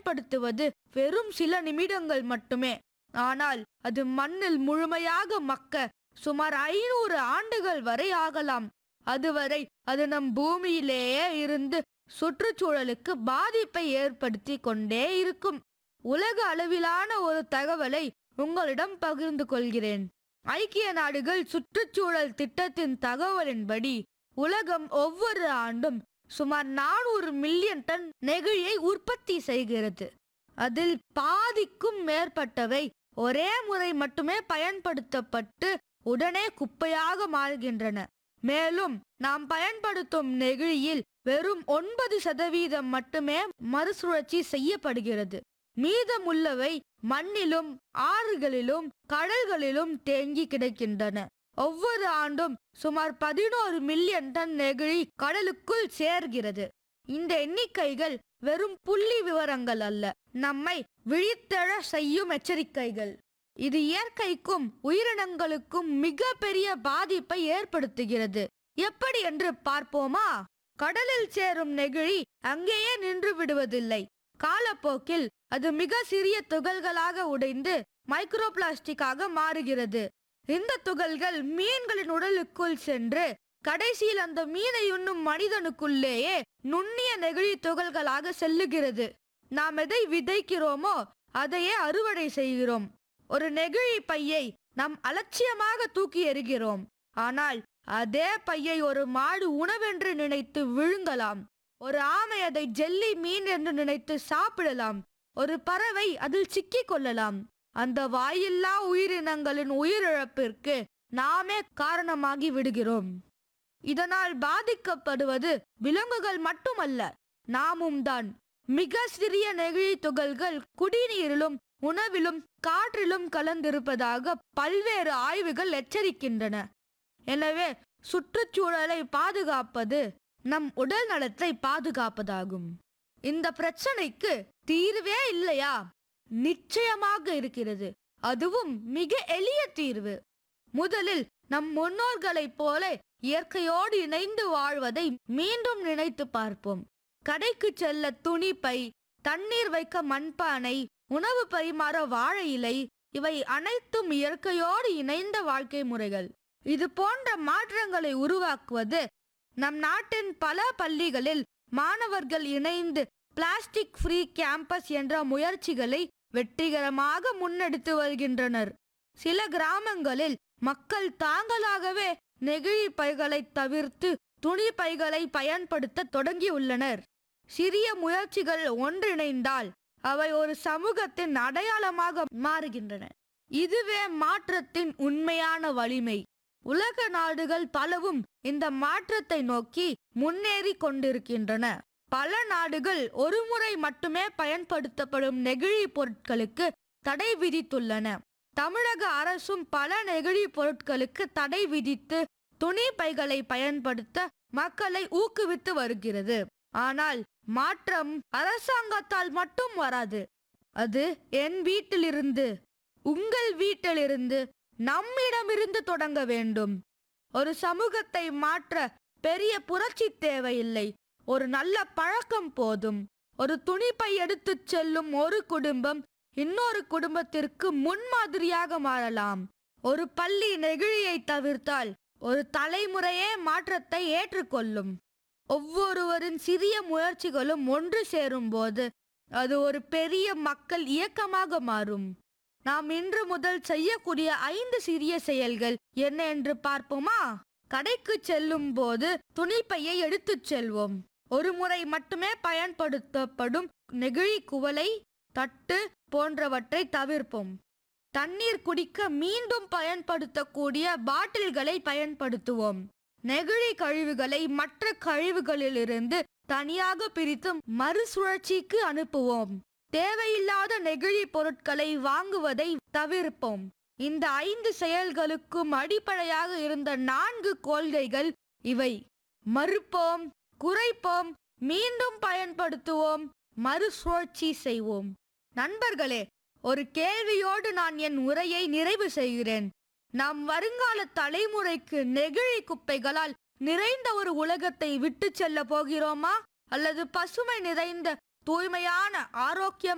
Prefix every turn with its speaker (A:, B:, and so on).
A: பயன்படுத்துவது வெறும் சில நிமிடங்கள் மட்டுமே ஆனால் அது மண்ணில் முழுமையாக மக்க சுமார் ஐநூறு ஆண்டுகள் வரை ஆகலாம் அதுவரை அது நம் பூமியிலேயே இருந்து சுற்றுச்சூழலுக்கு பாதிப்பை ஏற்படுத்தி கொண்டே இருக்கும் உலக அளவிலான ஒரு தகவலை உங்களிடம் பகிர்ந்து கொள்கிறேன் ஐக்கிய நாடுகள் சுற்றுச்சூழல் திட்டத்தின் தகவலின்படி உலகம் ஒவ்வொரு ஆண்டும் சுமார் நானூறு மில்லியன் டன் நெகிழியை உற்பத்தி செய்கிறது அதில் பாதிக்கும் மேற்பட்டவை ஒரே முறை மட்டுமே பயன்படுத்தப்பட்டு உடனே குப்பையாக மாறுகின்றன மேலும் நாம் பயன்படுத்தும் நெகிழியில் வெறும் ஒன்பது சதவீதம் மட்டுமே மறுசுழற்சி செய்யப்படுகிறது மீதமுள்ளவை மண்ணிலும் ஆறுகளிலும் கடல்களிலும் தேங்கி கிடக்கின்றன ஒவ்வொரு ஆண்டும் சுமார் பதினோரு மில்லியன் டன் நெகிழி கடலுக்குள் சேர்கிறது இந்த எண்ணிக்கைகள் வெறும் புள்ளி விவரங்கள் அல்ல நம்மை விழித்தெழ செய்யும் எச்சரிக்கைகள் இது இயற்கைக்கும் உயிரினங்களுக்கும் மிக பெரிய பாதிப்பை ஏற்படுத்துகிறது எப்படி என்று பார்ப்போமா கடலில் சேரும் நெகிழி அங்கேயே நின்று விடுவதில்லை காலப்போக்கில் அது மிக சிறிய துகள்களாக உடைந்து மைக்ரோ பிளாஸ்டிக்காக மாறுகிறது இந்த துகள்கள் மீன்களின் உடலுக்குள் சென்று கடைசியில் அந்த மீனை உண்ணும் மனிதனுக்குள்ளேயே நுண்ணிய நெகிழி துகள்களாக செல்லுகிறது நாம் எதை விதைக்கிறோமோ அதையே அறுவடை செய்கிறோம் ஒரு நெகிழி பையை நாம் அலட்சியமாக தூக்கி எறிகிறோம் ஆனால் அதே பையை ஒரு மாடு உணவென்று நினைத்து விழுங்கலாம் ஒரு ஆமை அதை ஜெல்லி மீன் என்று நினைத்து சாப்பிடலாம் ஒரு பறவை அதில் சிக்கிக் கொள்ளலாம் அந்த வாயில்லா உயிரினங்களின் உயிரிழப்பிற்கு நாமே காரணமாகி விடுகிறோம் இதனால் பாதிக்கப்படுவது விலங்குகள் மட்டுமல்ல நாமும் தான் மிக சிறிய நெகிழி துகள்கள் குடிநீரிலும் உணவிலும் காற்றிலும் கலந்திருப்பதாக பல்வேறு ஆய்வுகள் எச்சரிக்கின்றன எனவே சுற்றுச்சூழலை பாதுகாப்பது நம் உடல் நலத்தை பாதுகாப்பதாகும் இந்த பிரச்சனைக்கு தீர்வே இல்லையா நிச்சயமாக இருக்கிறது அதுவும் மிக எளிய தீர்வு முதலில் நம் முன்னோர்களைப் போல இயற்கையோடு இணைந்து வாழ்வதை மீண்டும் நினைத்து பார்ப்போம் கடைக்கு செல்ல துணி பை தண்ணீர் வைக்க மண்பானை உணவு பரிமாற வாழை இலை இவை அனைத்தும் இயற்கையோடு இணைந்த வாழ்க்கை முறைகள் இது போன்ற மாற்றங்களை உருவாக்குவது நம் நாட்டின் பல பள்ளிகளில் மாணவர்கள் இணைந்து பிளாஸ்டிக் ஃப்ரீ கேம்பஸ் என்ற முயற்சிகளை வெற்றிகரமாக முன்னெடுத்து வருகின்றனர் சில கிராமங்களில் மக்கள் தாங்களாகவே நெகிழி பைகளை தவிர்த்து துணி பைகளை பயன்படுத்த தொடங்கியுள்ளனர் சிறிய முயற்சிகள் ஒன்றிணைந்தால் அவை ஒரு சமூகத்தின் அடையாளமாக மாறுகின்றன இதுவே மாற்றத்தின் உண்மையான வலிமை உலக நாடுகள் பலவும் இந்த மாற்றத்தை நோக்கி முன்னேறி கொண்டிருக்கின்றன பல நாடுகள் ஒருமுறை மட்டுமே பயன்படுத்தப்படும் நெகிழி பொருட்களுக்கு தடை விதித்துள்ளன தமிழக அரசும் பல நெகிழி பொருட்களுக்கு தடை விதித்து துணி பைகளை பயன்படுத்த மக்களை ஊக்குவித்து வருகிறது ஆனால் மாற்றம் அரசாங்கத்தால் மட்டும் வராது அது என் வீட்டிலிருந்து உங்கள் வீட்டிலிருந்து நம்மிடமிருந்து தொடங்க வேண்டும் ஒரு சமூகத்தை மாற்ற பெரிய புரட்சி தேவையில்லை ஒரு நல்ல பழக்கம் போதும் ஒரு துணிப்பை எடுத்துச் செல்லும் ஒரு குடும்பம் இன்னொரு குடும்பத்திற்கு முன்மாதிரியாக மாறலாம் ஒரு பள்ளி நெகிழியை தவிர்த்தால் ஒரு தலைமுறையே மாற்றத்தை ஏற்றுக்கொள்ளும் ஒவ்வொருவரின் சிறிய முயற்சிகளும் ஒன்று சேரும்போது அது ஒரு பெரிய மக்கள் இயக்கமாக மாறும் நாம் இன்று முதல் செய்யக்கூடிய ஐந்து சிறிய செயல்கள் என்ன என்று பார்ப்போமா கடைக்கு செல்லும் போது துணிப்பையை எடுத்துச் செல்வோம் ஒரு முறை மட்டுமே பயன்படுத்தப்படும் நெகிழி குவளை தட்டு போன்றவற்றை தவிர்ப்போம் தண்ணீர் குடிக்க மீண்டும் பயன்படுத்தக்கூடிய பாட்டில்களை பயன்படுத்துவோம் நெகிழி கழிவுகளை மற்ற கழிவுகளிலிருந்து தனியாக பிரித்து மறுசுழற்சிக்கு அனுப்புவோம் தேவையில்லாத நெகிழி பொருட்களை வாங்குவதை தவிர்ப்போம் இந்த ஐந்து செயல்களுக்கும் அடிப்படையாக இருந்த நான்கு கொள்கைகள் இவை மறுப்போம் குறைப்போம் மீண்டும் பயன்படுத்துவோம் மறுசுழற்சி செய்வோம் நண்பர்களே ஒரு கேள்வியோடு நான் என் உரையை நிறைவு செய்கிறேன் நாம் வருங்கால தலைமுறைக்கு நெகிழி குப்பைகளால் நிறைந்த ஒரு உலகத்தை விட்டு செல்ல போகிறோமா அல்லது பசுமை நிறைந்த தூய்மையான ஆரோக்கியம்